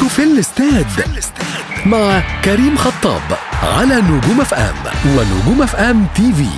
في الاستاد مع كريم خطاب على نجوم اف ام ونجوم اف ام تي في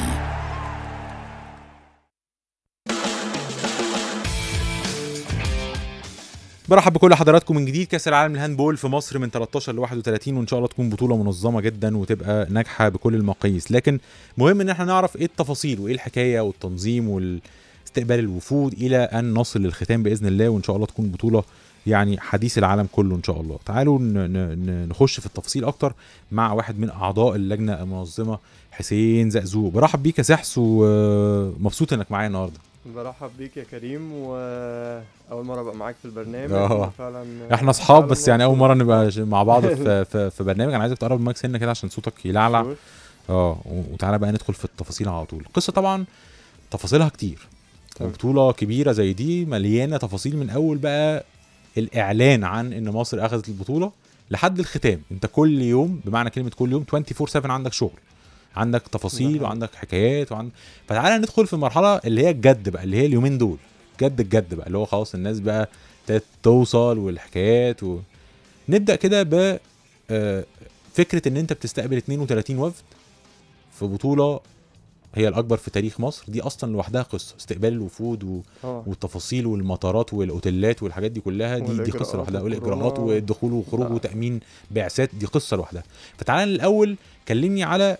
برحب بكل حضراتكم من جديد كاس العالم للهاندبول في مصر من 13 ل 31 وان شاء الله تكون بطوله منظمه جدا وتبقى ناجحه بكل المقاييس لكن مهم ان احنا نعرف ايه التفاصيل وايه الحكايه والتنظيم واستقبال الوفود الى ان نصل للختام باذن الله وان شاء الله تكون بطوله يعني حديث العالم كله ان شاء الله تعالوا ن- ن- نخش في التفاصيل اكتر مع واحد من اعضاء اللجنه المنظمه حسين زقزوق برحب بيك يا سحس ومبسوط انك معايا النهارده برحب بيك يا كريم واول مره ابقى معاك في البرنامج آه. فعلا احنا اصحاب فعلاً بس يعني اول مبسوط. مره نبقى ج- مع بعض في في, في برنامج انا عايزك تقرب المايك سنه كده عشان صوتك يلعلع شوف. اه و- وتعالى بقى ندخل في التفاصيل على طول القصه طبعا تفاصيلها كتير تمام. وبطوله كبيره زي دي مليانه تفاصيل من اول بقى الاعلان عن ان مصر اخذت البطوله لحد الختام انت كل يوم بمعنى كلمه كل يوم 24 7 عندك شغل عندك تفاصيل ده وعندك حكايات وعندك فتعالى ندخل في المرحله اللي هي الجد بقى اللي هي اليومين دول جد الجد بقى اللي هو خلاص الناس بقى ابتدت توصل والحكايات و... نبدا كده ب آه، فكره ان انت بتستقبل 32 وفد في بطوله هي الاكبر في تاريخ مصر دي اصلا لوحدها قصه استقبال الوفود و... اه والتفاصيل والمطارات والاوتيلات والحاجات دي كلها دي دي والإجراءات قصه لوحدها والاجراءات والكورونا. والدخول والخروج لا. وتامين بعثات دي قصه لوحدها فتعالى الاول كلمني على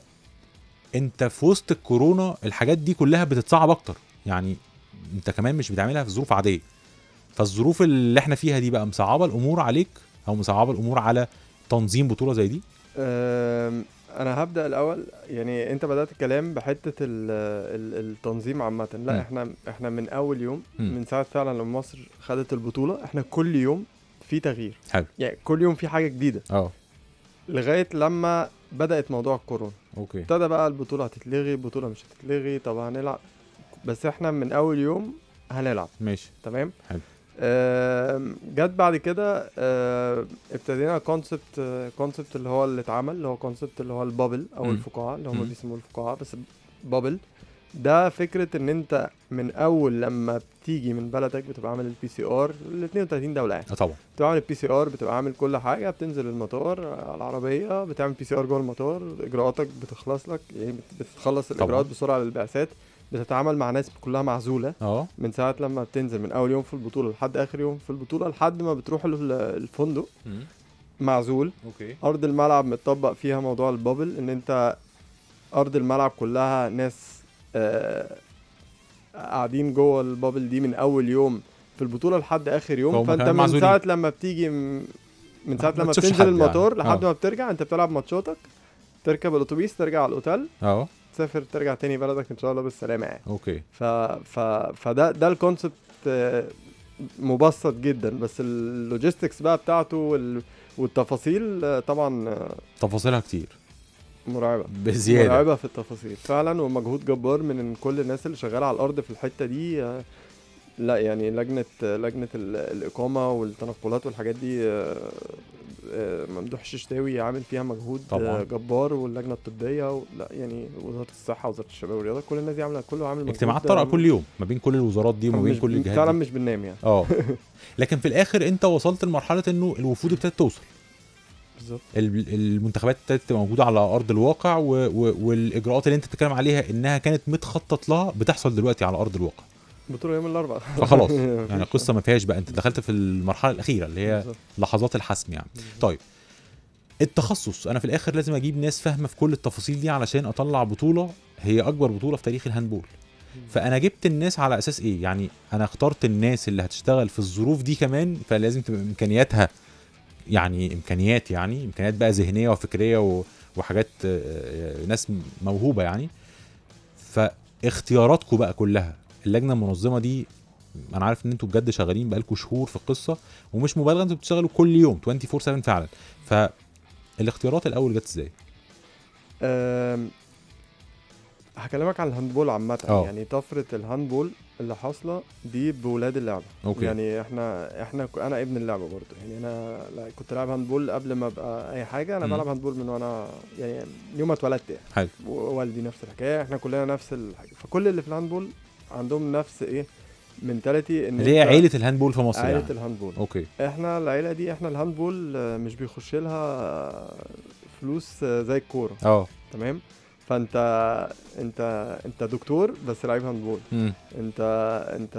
انت في وسط الكورونا الحاجات دي كلها بتتصعب اكتر يعني انت كمان مش بتعملها في ظروف عاديه فالظروف اللي احنا فيها دي بقى مصعبه الامور عليك او مصعبه الامور على تنظيم بطوله زي دي أم، انا هبدا الاول يعني انت بدات الكلام بحته ال ال التنظيم عامه لا مم. احنا احنا من اول يوم مم. من ساعه فعلا لما مصر خدت البطوله احنا كل يوم في تغيير حلو يعني كل يوم في حاجه جديده اه لغايه لما بدات موضوع الكورونا اوكي ابتدى بقى البطوله هتتلغي البطوله مش هتتلغي طب هنلعب بس احنا من اول يوم هنلعب ماشي تمام حلو. آم، جت بعد كده آم، ابتدينا كونسبت كونسبت اللي هو اللي اتعمل اللي هو كونسبت اللي هو البابل او مم. الفقاعه اللي هم مم. بيسموه الفقاعه بس بابل ده فكره ان انت من اول لما بتيجي من بلدك بتبقى عامل البي سي ار ال 32 دوله يعني اه طبعا بتبقى عامل البي سي ار بتبقى عامل كل حاجه بتنزل المطار على العربيه بتعمل بي سي ار جوه المطار اجراءاتك بتخلص لك يعني بت- بتخلص الاجراءات بسرعه للبعثات بتتعامل مع ناس كلها معزوله اه من ساعه لما بتنزل من اول يوم في البطوله لحد اخر يوم في البطوله لحد ما بتروح ال- الفندق مم. معزول اوكي ارض الملعب متطبق فيها موضوع البابل ان انت ارض الملعب كلها ناس آه قاعدين جوه البابل دي من اول يوم في البطوله لحد اخر يوم فهم فانت كمان من معزولين. ساعه لما بتيجي م- من ساعه ما لما تشوفش بتنزل حد المطار يعني. لحد آه. ما بترجع انت بتلعب ماتشاتك تركب الاتوبيس ترجع على الاوتيل اه تسافر ترجع تاني بلدك ان شاء الله بالسلامه يعني اوكي ف ف فده ده الكونسبت آه، مبسط جدا بس اللوجيستكس بقى بتاعته وال... والتفاصيل آه، طبعا آه، تفاصيلها كتير مرعبه بزياده مرعبه في التفاصيل فعلا ومجهود جبار من كل الناس اللي شغاله على الارض في الحته دي آه، لا يعني لجنه لجنه ال- الاقامه والتنقلات والحاجات دي آه، آه، ممدوح الششتاوي عامل فيها مجهود طبعاً. آه، جبار واللجنه الطبيه و- لا يعني وزاره الصحه وزاره الشباب والرياضه كل الناس دي عامله كله عامل مجهود اجتماعات آه، طارئه كل يوم ما بين كل الوزارات دي وما بين مش كل الجهات فعلا دي. مش بننام يعني اه لكن في الاخر انت وصلت لمرحله انه الوفود ابتدت توصل بالظبط ال- المنتخبات ابتدت تبقى موجوده على ارض الواقع و... و... والاجراءات اللي انت بتتكلم عليها انها كانت متخطط لها بتحصل دلوقتي على ارض الواقع بطوله يوم الاربعاء فخلاص يعني القصه ما فيهاش بقى انت دخلت في المرحله الاخيره اللي هي بالظبط. لحظات الحسم يعني طيب التخصص انا في الاخر لازم اجيب ناس فاهمه في كل التفاصيل دي علشان اطلع بطوله هي اكبر بطوله في تاريخ الهاندبول فانا جبت الناس على اساس ايه يعني انا اخترت الناس اللي هتشتغل في الظروف دي كمان فلازم تبقى امكانياتها يعني امكانيات يعني امكانيات بقى ذهنيه وفكريه و... وحاجات آه، آه، ناس موهوبه يعني فاختياراتكم بقى كلها اللجنه المنظمه دي انا عارف ان انتوا بجد شغالين بقالكم شهور في القصه ومش مبالغه انتوا بتشتغلوا كل يوم 24 7 فعلا فالاختيارات الاول جت ازاي أم، هكلمك عن الهاندبول عامة اه. يعني طفرة الهاندبول اللي حاصلة دي بولاد اللعبة اوكي يعني احنا احنا ك- انا ابن اللعبة برضه يعني انا لا- كنت لاعب هاندبول قبل ما ابقى اي حاجة انا مم. بلعب هاندبول من وانا يعني يوم ما اتولدت يعني حلو ووالدي نفس الحكاية احنا كلنا نفس الحاجة فكل اللي في الهاندبول عندهم نفس ايه منتاليتي ان اللي هي أنت- عيله الهاندبول في مصر عيله يعني الهاندبول اوكي احنا العيله دي احنا الهاندبول آه، مش بيخش لها فلوس آه، زي الكوره اه تمام فانت انت انت دكتور بس لعيب هاندبول مم. انت انت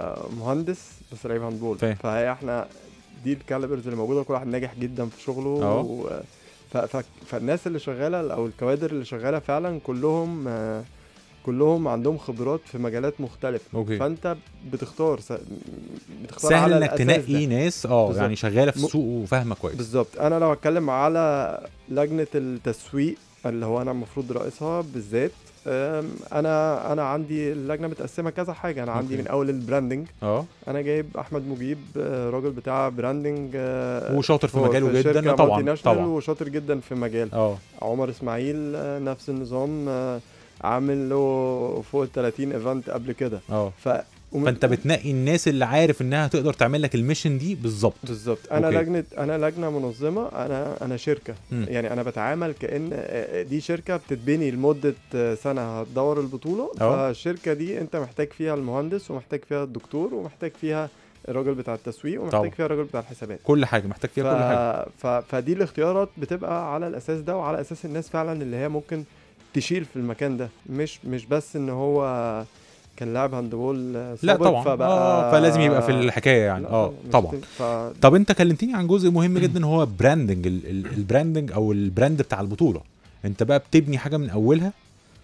مهندس بس لعيب هاندبول فاهم. فهي احنا دي الكاليبرز اللي موجوده كل واحد ناجح جدا في شغله اه. و... ف... ف... فالناس اللي شغاله او الكوادر اللي شغاله فعلا كلهم آه، كلهم عندهم خبرات في مجالات مختلفه اوكي فانت بتختار س... بتختار سهل على انك الأساس تنقي ده. ناس اه بالظبط. يعني شغاله في م- السوق وفاهمه كويس بالظبط انا لو هتكلم على لجنه التسويق اللي هو انا المفروض رئيسها بالذات أم، انا انا عندي اللجنه متقسمه كذا حاجه انا عندي أوكي. من اول البراندنج اه انا جايب احمد مجيب آه، راجل بتاع براندنج آه، وشاطر في هو مجاله شركة جدا طبعا multinational طبعا وشاطر جدا في مجال اه عمر اسماعيل آه، نفس النظام آه، عامل له فوق ال 30 ايفنت قبل كده اه ف ومن- فانت بتنقي الناس اللي عارف انها تقدر تعمل لك الميشن دي بالظبط بالظبط انا أوكي. لجنه انا لجنه منظمه انا انا شركه مم. يعني انا بتعامل كان آه، دي شركه بتتبني لمده آه، سنه هتدور البطوله أه. فالشركه دي انت محتاج فيها المهندس ومحتاج فيها الدكتور ومحتاج فيها الراجل بتاع التسويق طبعا. ومحتاج فيها الراجل بتاع الحسابات كل حاجه محتاج ف... فيها كل حاجه ف... فدي الاختيارات بتبقى على الاساس ده وعلى اساس الناس فعلا اللي هي ممكن تشيل في المكان ده مش مش بس ان هو كان لاعب هاندبول آه، لا سابق طبعا فبقى اه فلازم يبقى في الحكايه يعني لا اه مش طبعا تم- ف... طب انت كلمتني عن جزء مهم جدا هو براندنج ال- ال- البراندنج او البراند بتاع البطوله انت بقى بتبني حاجه من اولها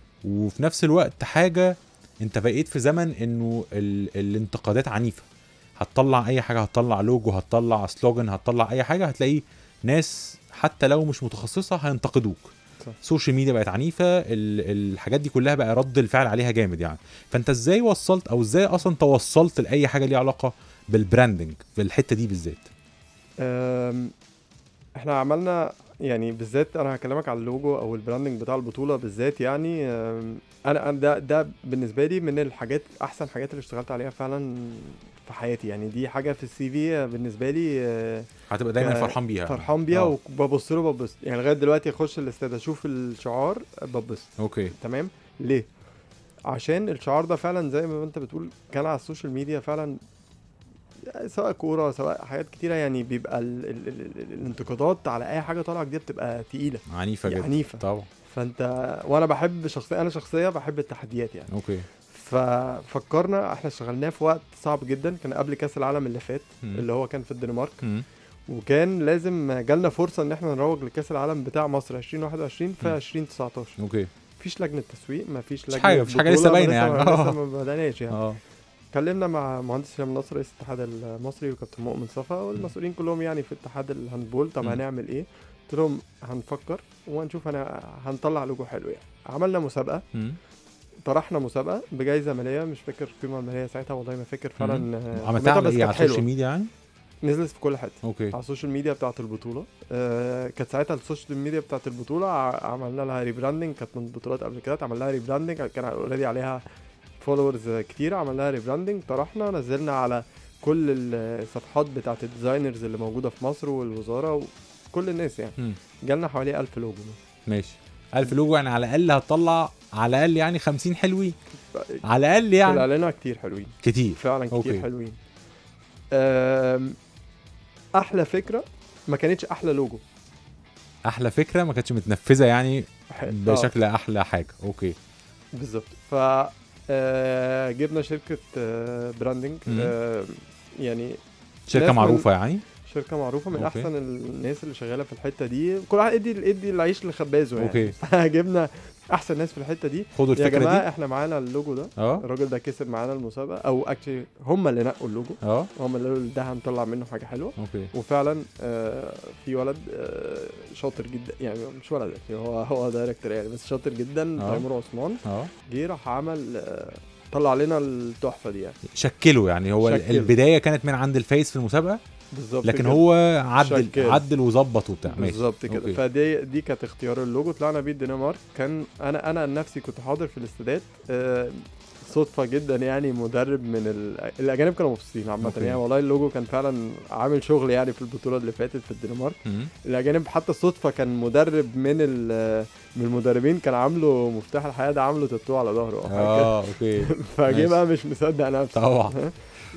وفي نفس الوقت حاجه انت بقيت في زمن انه ال... الانتقادات عنيفه هتطلع اي حاجه هتطلع لوجو هتطلع سلوجن هتطلع اي حاجه هتلاقي ناس حتى لو مش متخصصه هينتقدوك صح. السوشيال ميديا بقت عنيفه ال- الحاجات دي كلها بقى رد الفعل عليها جامد يعني فانت ازاي وصلت او ازاي اصلا توصلت لاي حاجه ليها علاقه بالبراندنج في الحته دي بالذات أم، احنا عملنا يعني بالذات انا هكلمك على اللوجو او البراندنج بتاع البطوله بالذات يعني أم، انا أنا ده ده بالنسبه لي من الحاجات احسن حاجات اللي اشتغلت عليها فعلا في حياتي يعني دي حاجه في السي في بالنسبه لي آه، هتبقى دايما ك- فرحان بيها فرحان بيها آه. وببص له ببص يعني لغايه دلوقتي اخش الاستاد اشوف الشعار ببص اوكي تمام ليه عشان الشعار ده فعلا زي ما انت بتقول كان على السوشيال ميديا فعلا سواء كوره سواء حاجات كتيره يعني بيبقى ال ال ال ال الانتقادات على اي حاجه طالعه جديده بتبقى تقيله عنيفه جدا عنيفه طبعا فانت وانا بحب شخصيا انا شخصيه بحب التحديات يعني اوكي ففكرنا احنا اشتغلناه في وقت صعب جدا كان قبل كاس العالم اللي فات مم. اللي هو كان في الدنمارك مم. وكان لازم جالنا فرصه ان احنا نروج لكاس العالم بتاع مصر 2021 في مم. 2019 اوكي مفيش لجنه تسويق مفيش مفيش لجنه حاجة- مفيش حاجة لسه بطولة، باينة يعني. لسه, آه. لسه ما بدأناش يعني اه اتكلمنا مع مهندس هشام نصر رئيس الاتحاد المصري وكابتن مؤمن صفا والمسؤولين كلهم يعني في اتحاد الهاندبول طب مم. هنعمل ايه؟ قلت لهم هنفكر وهنشوف انا هنطلع لوجو حلو يعني عملنا مسابقه مم. طرحنا مسابقه بجائزه ماليه مش فاكر القيمه الماليه ساعتها والله ما فاكر فعلا آه، عملتها قيمتها، على ايه على كانت السوشيال ميديا يعني نزلت في كل حته اوكي على السوشيال ميديا بتاعت البطوله آه كانت ساعتها السوشيال ميديا بتاعت البطوله ع- عملنا لها ريبراندنج كانت من البطولات قبل كده اتعمل لها ريبراندنج كان اوريدي عليها فولورز كتير عملنا لها ريبراندنج طرحنا نزلنا على كل الصفحات بتاعت الديزاينرز اللي موجوده في مصر والوزاره وكل الناس يعني مم. جالنا حوالي 1000 لوجو ماشي 1000 لوجو يعني على الاقل هتطلع على الاقل يعني 50 حلوين على الاقل يعني طلع لنا كتير حلوين كتير فعلا كتير أوكي. حلوين آم، احلى فكره ما كانتش احلى لوجو احلى فكره ما كانتش متنفذه يعني ح- آه. بشكل احلى حاجه اوكي بالظبط ف آه، جبنا شركه آه، براندنج مم. آه، يعني شركه ناس من- معروفه يعني شركه معروفه من أوكي. احسن الناس اللي شغاله في الحته دي كل واحد ادي ادي العيش لخبازه يعني اوكي فجبنا احسن ناس في الحته دي خدوا يا الفكره جماعه دي احنا معانا اللوجو ده اه الراجل ده كسب معانا المسابقه او اكشلي هم اللي نقوا اللوجو اه هم اللي قالوا ده هنطلع منه حاجه حلوه اوكي وفعلا آه، في ولد آه، شاطر جدا يعني مش ولد يعني هو هو دايركتور يعني بس شاطر جدا آه. تيمور عثمان اه جه راح عمل آه، طلع لنا التحفه دي يعني شكلوا يعني هو ال- شكلوا. البدايه كانت من عند الفيس في المسابقه بالظبط لكن كده. هو عدل شكل. عدل وظبط وبتاع ماشي بالظبط كده أوكي. فدي دي كانت اختيار اللوجو طلعنا بيه الدنمارك كان انا انا عن نفسي كنت حاضر في الاستادات آه، صدفه جدا يعني مدرب من ال... الاجانب كانوا مبسوطين عامه أوكي. يعني والله اللوجو كان فعلا عامل شغل يعني في البطوله اللي فاتت في الدنمارك مم. الاجانب حتى صدفه كان مدرب من ال... من المدربين كان عامله مفتاح الحياه ده عامله تاتو على ظهره أو حاجة كده. اه اوكي فجه ماشي. بقى مش مصدق نفسه طبعا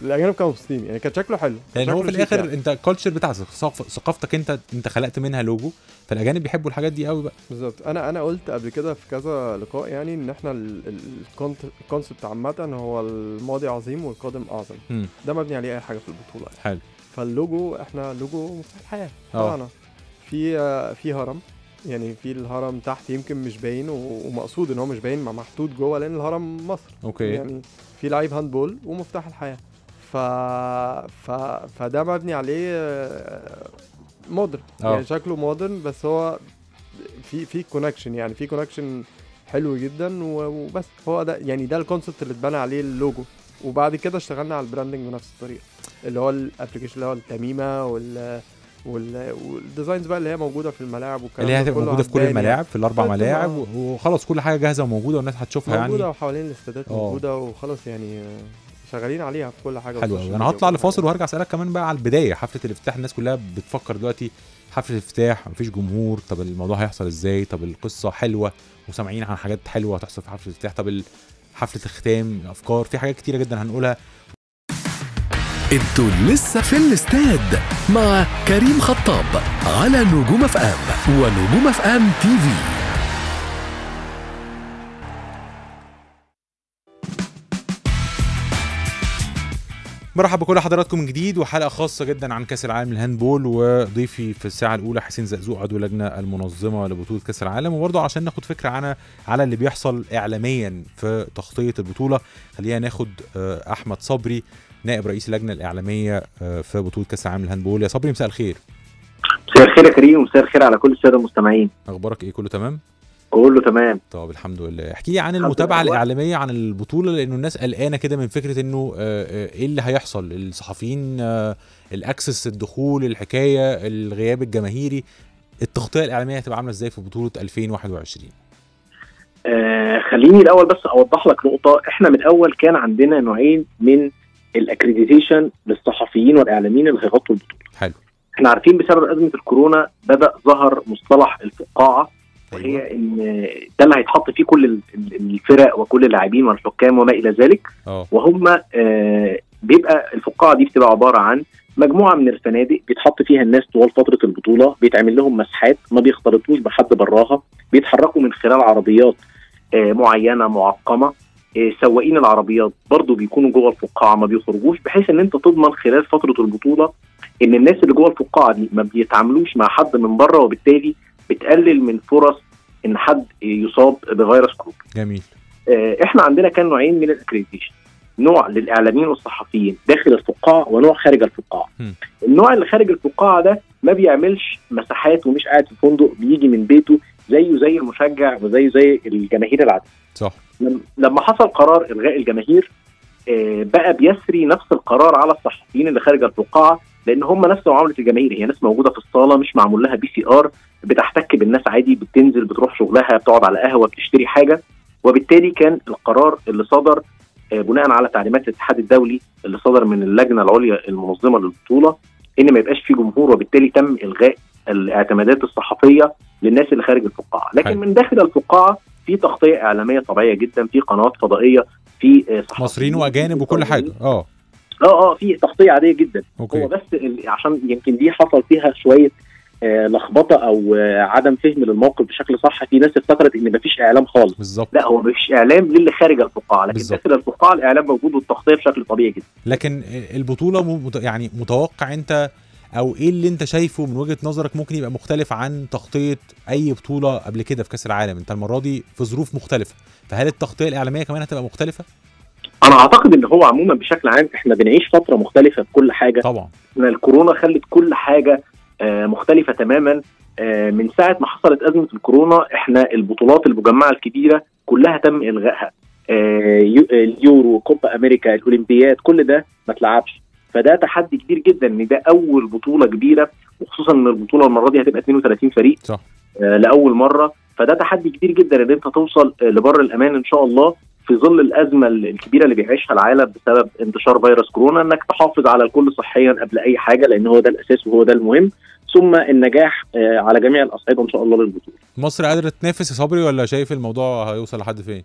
الاجانب كانوا مبسوطين يعني كان شكله حلو لان هو في شكله شيك الاخر يعني. انت الكالتشر بتاعتك ثقاف- ثقافتك انت انت خلقت منها لوجو فالاجانب بيحبوا الحاجات دي قوي بقى بالظبط انا انا قلت قبل كده في كذا لقاء يعني ان احنا الكونسبت عامه هو الماضي عظيم والقادم اعظم مم. ده مبني عليه اي حاجه في البطوله يعني. حلو فاللوجو احنا لوجو مفتاح الحياه اه. طبعا في آه، في هرم يعني في الهرم تحت يمكن مش باين و- ومقصود ان هو مش باين مع محطوط جوه لان الهرم مصر اوكي يعني في لعيب هاندبول ومفتاح الحياه ف... ف... فده مبني عليه مودرن اه. يعني شكله مودرن بس هو في في كونكشن يعني في كونكشن حلو جدا و- وبس هو ده يعني ده الكونسبت اللي اتبنى عليه اللوجو وبعد كده اشتغلنا على البراندنج بنفس الطريقه اللي هو الابلكيشن اللي هو التميمه وال وال والديزاينز بقى اللي هي موجوده في الملاعب والكلام اللي هي ده هتبقى كله موجوده في كل هتبان يعني. الملاعب في الاربع بتبقى- ملاعب و- وخلاص كل حاجه جاهزه وموجوده والناس هتشوفها موجوده يعني وحوالين الاستادات اه. موجوده وخلاص يعني آه، شغالين عليها في كل حاجه حلو والسوشيال قوي انا ميديا هطلع وكل لفاصل حاجة. وهرجع اسالك كمان بقى على البدايه حفله الافتتاح الناس كلها بتفكر دلوقتي حفله الافتتاح مفيش جمهور طب الموضوع هيحصل ازاي طب القصه حلوه وسامعين عن حاجات حلوه هتحصل في حفله الافتتاح طب ال- حفله الختام الافكار في حاجات كتيره جدا هنقولها انتوا لسه في الاستاد مع كريم خطاب على نجوم اف ام ونجوم اف ام تي في مرحبا بكل حضراتكم من جديد وحلقه خاصه جدا عن كاس العالم للهاندبول وضيفي في الساعه الاولى حسين زقزوق عضو اللجنه المنظمه لبطوله كاس العالم وبرضه عشان ناخد فكره عن على اللي بيحصل اعلاميا في تغطيه البطوله خلينا ناخد آه، احمد صبري نائب رئيس اللجنه الاعلاميه آه، في بطوله كاس العالم للهاندبول يا صبري مساء الخير مساء الخير يا كريم ومساء الخير على كل الساده المستمعين اخبارك ايه كله تمام كله تمام طب الحمد لله احكي لي عن الحمد المتابعه لله. الاعلاميه عن البطوله لانه الناس قلقانه كده من فكره انه آه، آه، ايه اللي هيحصل الصحفيين آه، الاكسس الدخول الحكايه الغياب الجماهيري التغطيه الاعلاميه هتبقى عامله ازاي في بطوله 2021 آه خليني الاول بس اوضح لك نقطه احنا من الاول كان عندنا نوعين من الاكريديتيشن للصحفيين والاعلاميين اللي هيغطوا البطوله حلو احنا عارفين بسبب ازمه الكورونا بدا ظهر مصطلح الفقاعه أيوة. وهي ان ده اللي هيتحط فيه كل ال- ال- الفرق وكل اللاعبين والحكام وما الى ذلك اه وهم آه، بيبقى الفقاعه دي بتبقى عباره عن مجموعه من الفنادق بيتحط فيها الناس طوال فتره البطوله بيتعمل لهم مسحات ما بيختلطوش بحد براها بيتحركوا من خلال عربيات آه، معينه معقمه آه، سواقين العربيات برضو بيكونوا جوه الفقاعه ما بيخرجوش بحيث ان انت تضمن خلال فتره البطوله ان الناس اللي جوه الفقاعه دي ما بيتعاملوش مع حد من بره وبالتالي بتقلل من فرص ان حد يصاب بفيروس كورونا جميل آه، احنا عندنا كان نوعين من الاكريديشن نوع للاعلاميين والصحفيين داخل الفقاعه ونوع خارج الفقاعه م. النوع اللي خارج الفقاعه ده ما بيعملش مساحات ومش قاعد في فندق بيجي من بيته زيه زي المشجع وزيه زي الجماهير العاديه صح لم- لما حصل قرار الغاء الجماهير آه، بقى بيسري نفس القرار على الصحفيين اللي خارج الفقاعه لان هم نفس معامله الجماهير هي ناس موجوده في الصاله مش معمول لها بي سي ار بتحتك بالناس عادي بتنزل بتروح شغلها بتقعد على قهوه بتشتري حاجه وبالتالي كان القرار اللي صدر آه، بناء على تعليمات الاتحاد الدولي اللي صدر من اللجنه العليا المنظمه للبطوله ان ما يبقاش في جمهور وبالتالي تم الغاء الاعتمادات الصحفيه للناس اللي خارج الفقاعه لكن حلو. من داخل الفقاعه في تغطيه اعلاميه طبيعيه جدا في قنوات فضائيه في آه، صحفيين مصريين واجانب وكل حاجه اه اه اه في تغطيه عاديه جدا اوكي هو بس ال- عشان يمكن دي حصل فيها شويه آه لخبطه او آه عدم فهم للموقف بشكل صح في ناس افتكرت ان مفيش اعلام خالص بالظبط لا هو مفيش اعلام للي خارج الفقاعه لكن بالظبط. داخل الفقاعه الاعلام موجود والتغطيه بشكل طبيعي جدا لكن البطوله م- مت- يعني متوقع انت او ايه اللي انت شايفه من وجهه نظرك ممكن يبقى مختلف عن تغطيه اي بطوله قبل كده في كاس العالم انت المره دي في ظروف مختلفه فهل التغطيه الاعلاميه كمان هتبقى مختلفه انا اعتقد ان هو عموما بشكل عام احنا بنعيش فتره مختلفه في كل حاجه طبعا ان الكورونا خلت كل حاجه آه، مختلفه تماما آه، من ساعه ما حصلت ازمه الكورونا احنا البطولات المجمعه الكبيره كلها تم الغائها آه، يو- اليورو كوبا امريكا الاولمبياد كل ده ما اتلعبش فده تحدي كبير جدا ان ده اول بطوله كبيره وخصوصا ان البطوله المره دي هتبقى 32 فريق صح. آه، لاول مره فده تحدي كبير جدا ان انت توصل آه، لبر الامان ان شاء الله في ظل الازمه الكبيره اللي بيعيشها العالم بسبب انتشار فيروس كورونا انك تحافظ على الكل صحيا قبل اي حاجه لان هو ده الاساس وهو ده المهم ثم النجاح آه، على جميع الاصعده ان شاء الله للبطوله. مصر قادره تنافس يا صبري ولا شايف الموضوع هيوصل لحد فين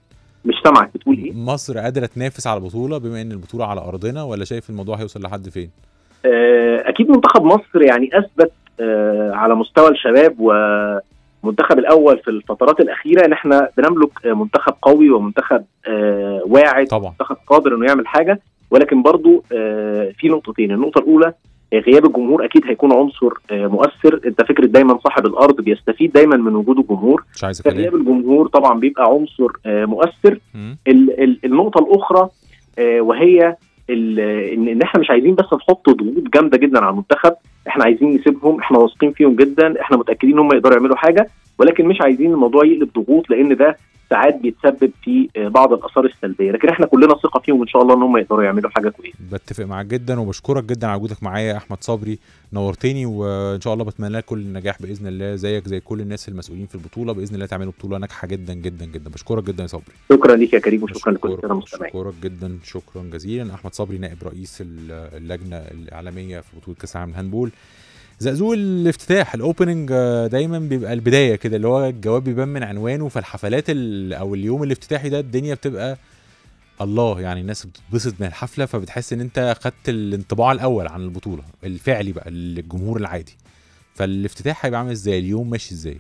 مش سامعك بتقول ايه مصر قادره تنافس على البطوله بما ان البطوله على ارضنا ولا شايف الموضوع هيوصل لحد فين آه، اكيد منتخب مصر يعني اثبت آه، على مستوى الشباب ومنتخب الاول في الفترات الاخيره ان احنا بنملك آه، منتخب قوي ومنتخب آه، واعد طبعا منتخب قادر انه يعمل حاجه ولكن برضو آه، في نقطتين النقطه الاولى آه، غياب الجمهور اكيد هيكون عنصر آه، مؤثر انت فكره دايما صاحب الارض بيستفيد دايما من وجود الجمهور مش عايز فغياب كلام الجمهور طبعا بيبقى عنصر آه، مؤثر مم. ال- ال- النقطه الاخرى آه، وهي ال- ان إن احنا مش عايزين بس نحط ضغوط جامده جدا على المنتخب احنا عايزين نسيبهم احنا واثقين فيهم جدا احنا متاكدين ان هم يقدروا يعملوا حاجه ولكن مش عايزين الموضوع يقلب ضغوط لان ده ساعات بيتسبب في آه، بعض الاثار السلبيه لكن احنا كلنا ثقه فيهم ان شاء الله ان هم يقدروا يعملوا حاجه كويسه بتفق معاك جدا وبشكرك جدا على وجودك معايا يا احمد صبري نورتني وان شاء الله بتمنى لك كل النجاح باذن الله زيك زي كل الناس المسؤولين في البطوله باذن الله تعملوا بطوله ناجحه جدا جدا جدا بشكرك جدا يا صبري شكرا ليك يا كريم وشكرا لكل بشكرك- الساده المستمعين بشكرك جدا شكرا جزيلا احمد صبري نائب رئيس ال- اللجنه الاعلاميه في بطوله كاس العالم الهاندبول زقزوق الافتتاح الاوبننج آه، دايما بيبقى البدايه كده اللي هو الجواب بيبان من عنوانه فالحفلات ال- او اليوم الافتتاحي ده الدنيا بتبقى الله يعني الناس بتتبسط من الحفله فبتحس ان انت خدت الانطباع الاول عن البطوله الفعلي بقى للجمهور العادي فالافتتاح هيبقى عامل ازاي اليوم ماشي ازاي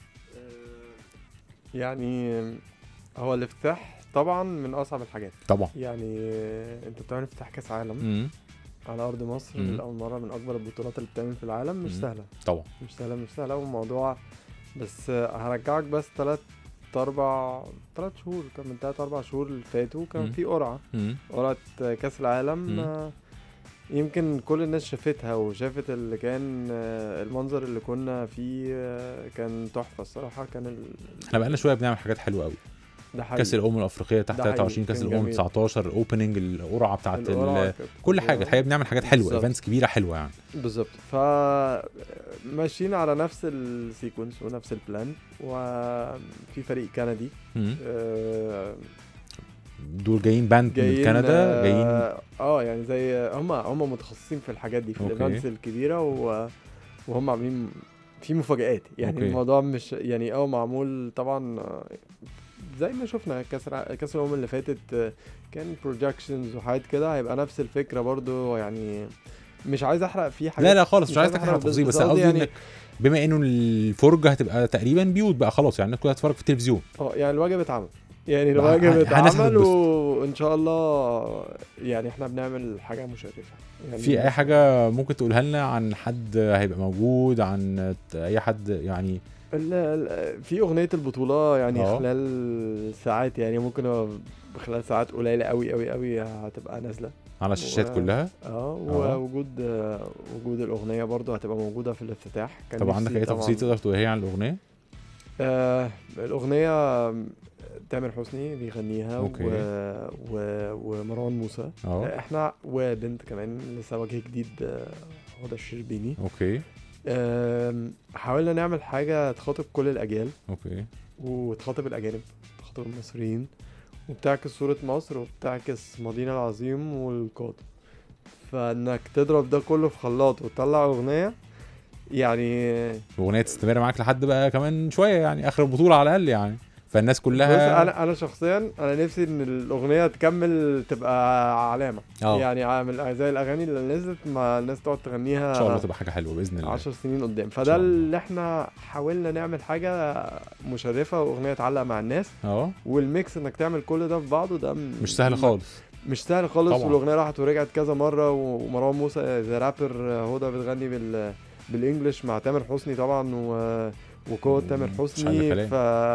يعني هو الافتتاح طبعا من اصعب الحاجات طبعا يعني انت بتعمل افتتاح كاس عالم مم. على ارض مصر مم. لاول مره من اكبر البطولات اللي بتعمل في العالم مش مم. سهله طبعا مش سهله مش سهله والموضوع بس هرجعك بس تلات اربع تلات شهور كان من تلات اربع شهور اللي فاتوا كان مم. في قرعه مم. قرعه كاس العالم مم. آه، يمكن كل الناس شافتها وشافت اللي كان آه، المنظر اللي كنا فيه آه، كان تحفه الصراحه كان ال... احنا بقالنا شويه بنعمل حاجات حلوه قوي ده حقيقي كاس الامم الافريقيه تحت ده حقيقي، 23 كاس كان الامم جميل. 19 اوبننج القرعه بتاعت القرعة ال- كانت كل حاجه خطيرة. الحقيقه بنعمل حاجات حلوه بالظبط. ايفنتس كبيره حلوه يعني بالظبط ف ماشيين على نفس السيكونس ونفس البلان وفي فريق كندي مم. آه، دول جايين باند من جايين كندا آه، جايين اه يعني زي هم هم متخصصين في الحاجات دي في أوكي. الايفنتس الكبيره و... وهم عاملين في مفاجآت يعني أوكي. الموضوع مش يعني اه معمول طبعا آه، زي ما شفنا كاس الع- كاس الامم اللي فاتت آه، كان بروجكشنز وحاجات كده هيبقى نفس الفكره برضو يعني مش عايز احرق فيه حاجات لا لا خالص مش مش عايز عايز تحرق أحرق تفاصيل بس بس قصدي قصدي يعني- انك بما انه الفرجه هتبقى تقريبا بيوت بقى خلاص يعني الناس كلها هتتفرج في التلفزيون اه يعني الواجب اتعمل يعني بقى الواجب ه- الناس اتعمل هتتبسط. وان شاء الله يعني احنا بنعمل حاجه مشرفه يعني في اي حاجه ممكن تقولها لنا عن حد هيبقى موجود عن اي حد يعني ال- ال- في اغنيه البطوله يعني اه. خلال ساعات يعني ممكن هو خلال ساعات قليله قوي قوي قوي هتبقى نازله على الشاشات و- كلها اه اه. ووجود آه، وجود الاغنيه برضو هتبقى موجوده في الافتتاح كان طب عندك نفسي اي طبعاً- تفاصيل تقدر تقولها لي عن الاغنيه آه الاغنيه تامر حسني بيغنيها اوكي. و... و... ومروان موسى اه احنا وبنت كمان لسه وجه جديد آه، هدى الشربيني اوكي آم، حاولنا نعمل حاجه تخاطب كل الاجيال اوكي وتخاطب الاجانب تخاطب المصريين وبتعكس صوره مصر وبتعكس مدينة العظيم والقادة فانك تضرب ده كله في خلاط وتطلع اغنيه يعني الاغنيه تستمر معاك لحد بقى كمان شويه يعني اخر البطوله على الاقل يعني فالناس بص كلها انا انا شخصيا انا نفسي ان الاغنيه تكمل تبقى علامه اه يعني عامل زي الاغاني اللي نزلت ما الناس تقعد تغنيها ان شاء الله تبقى حاجه حلوه باذن الله 10 سنين قدام شاء فده الله. اللي احنا حاولنا نعمل حاجه مشرفه واغنيه تعلق مع الناس اه والميكس انك تعمل كل ده في بعضه ده م- مش سهل خالص مش سهل خالص طبعا. والاغنيه راحت ورجعت كذا مره و- ومروان موسى ذا رابر هدى بتغني بال بالانجلش مع تامر حسني طبعا و... وكود تامر مش عايز حسني كلام. ف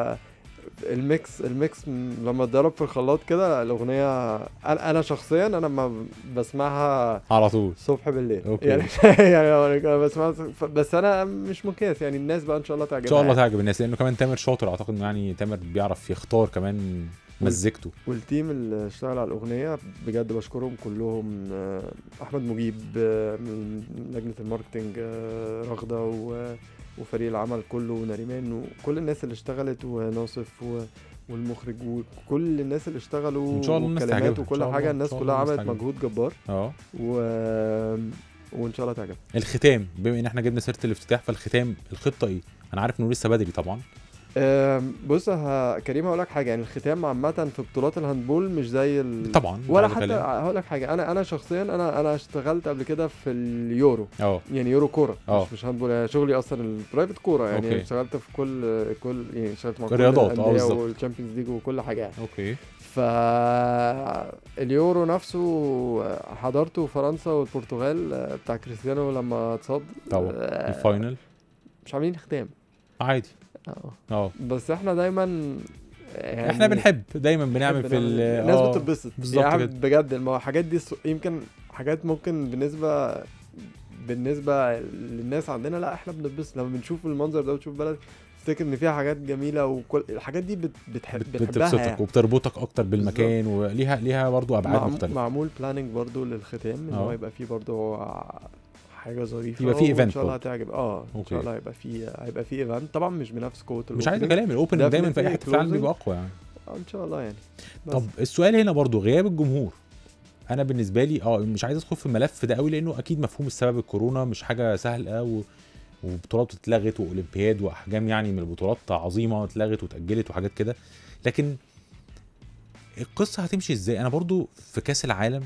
الميكس الميكس م- لما اتضرب في الخلاط كده الاغنيه انا انا شخصيا انا لما بسمعها على طول صبح بالليل أوكي. يعني يعني أنا بسمعها ف- بس انا مش مقياس يعني الناس بقى ان شاء الله تعجبها ان شاء الله يعني. تعجب الناس لانه كمان تامر شاطر اعتقد إنه يعني تامر بيعرف يختار كمان مزيكته والتيم اللي اشتغل على الاغنيه بجد بشكرهم كلهم آه، احمد مجيب آه، من لجنه الماركتنج آه، رغده و- وفريق العمل كله ونريمان وكل الناس اللي اشتغلت وناصف و والمخرج وكل الناس اللي اشتغلوا إن شاء الله الناس والكلمات تعجبها. إن وكل شاء الله. حاجه إن الناس شاء كلها الله الناس عملت تعجبها. مجهود جبار اه و... وان شاء الله تعجب الختام بما ان احنا جبنا سيره الافتتاح فالختام الخطه ايه انا عارف انه لسه بدري طبعا آم، بص ه... كريم هقول لك حاجه يعني الختام عامه في بطولات الهاندبول مش زي ال... طبعا ولا هذا حتى كلام. هقول لك حاجه انا انا شخصيا انا انا اشتغلت قبل كده في اليورو اه يعني يورو كوره اه. مش مش هاندبول يعني شغلي اصلا البرايفت كوره يعني اوكي. اشتغلت في كل كل يعني اشتغلت مع كل الرياضات، اه الأندية بالظبط. والشامبيونز ليج وكل حاجه يعني اوكي ف اليورو نفسه حضرته فرنسا والبرتغال بتاع كريستيانو لما اتصاب طبعا آه، الفاينل مش عاملين ختام عادي اه اه بس احنا دايما يعني احنا بنحب دايما بنعمل بنحب في ال الناس آه، بتتبسط بالظبط يعني كده. بجد ما هو الحاجات دي الص- يمكن حاجات ممكن بالنسبه بالنسبه للناس عندنا لا احنا بنتبسط لما بنشوف المنظر ده وتشوف بلد تفتكر ان فيها حاجات جميله وكل الحاجات دي بت... بتحب بت- بنحبها بتبسطك يعني. وبتربطك اكتر بالمكان وليها ليها برضو ابعاد معم- مختلفه معمول بلاننج برضو للختام ان اه. هو يبقى فيه برضو حاجه ظريفه يبقى فيه وان event شاء الله برضو. هتعجب اه ان اوكي. شاء الله هيبقى فيه هيبقى فيه ايفنت طبعا مش بنفس قوه مش عايز الopening. كلام الاوبننج دايما في اي Definitely حته في العالم closing. بيبقى اقوى يعني آه، ان شاء الله يعني بس. طب السؤال هنا برضو غياب الجمهور انا بالنسبه لي اه مش عايز ادخل في الملف ده قوي لانه اكيد مفهوم السبب الكورونا مش حاجه سهله و... وبطولات اتلغت واولمبياد واحجام يعني من البطولات عظيمه اتلغت واتاجلت وحاجات كده لكن القصه هتمشي ازاي انا برضو في كاس العالم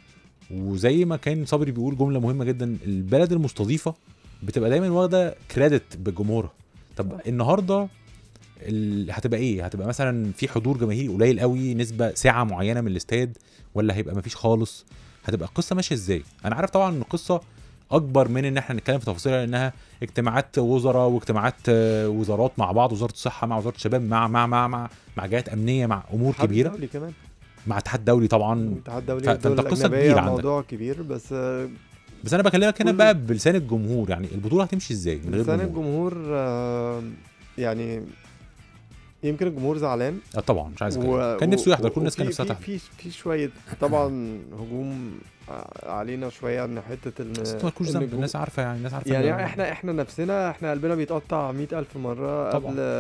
وزي ما كان صبري بيقول جمله مهمه جدا البلد المستضيفه بتبقى دايما واخده كريدت بجمهورها طب النهارده ال... هتبقى ايه هتبقى مثلا في حضور جماهيري قليل قوي نسبه ساعه معينه من الاستاد ولا هيبقى مفيش خالص هتبقى القصه ماشيه ازاي انا عارف طبعا ان القصه اكبر من ان احنا نتكلم في تفاصيلها لانها اجتماعات وزراء واجتماعات آه، وزارات مع بعض وزاره الصحه مع وزاره الشباب مع مع مع مع, مع جهات امنيه مع امور اتحاد كبيره دولي كمان مع اتحاد دولي طبعا الاتحاد الدولي ف- فأنت والدول قصة الأجنبية كبيرة عندك. موضوع كبير بس آه، بس انا بكلمك هنا كل- بقى بلسان الجمهور يعني البطوله هتمشي ازاي من غير لسان جمهور الجمهور آه، يعني يمكن الجمهور زعلان آه طبعا مش عايز كلام. و- كان نفسه يحضر كل و- الناس كان وفي- نفسها في تحضر في في شويه طبعا هجوم ع- علينا شويه ان حته ان بس انتوا مالكوش إن ذنب الجمهور- الناس عارفه يعني الناس عارفه يعني إن- احنا احنا نفسنا احنا قلبنا بيتقطع مئة ألف مرة طبعا. قبل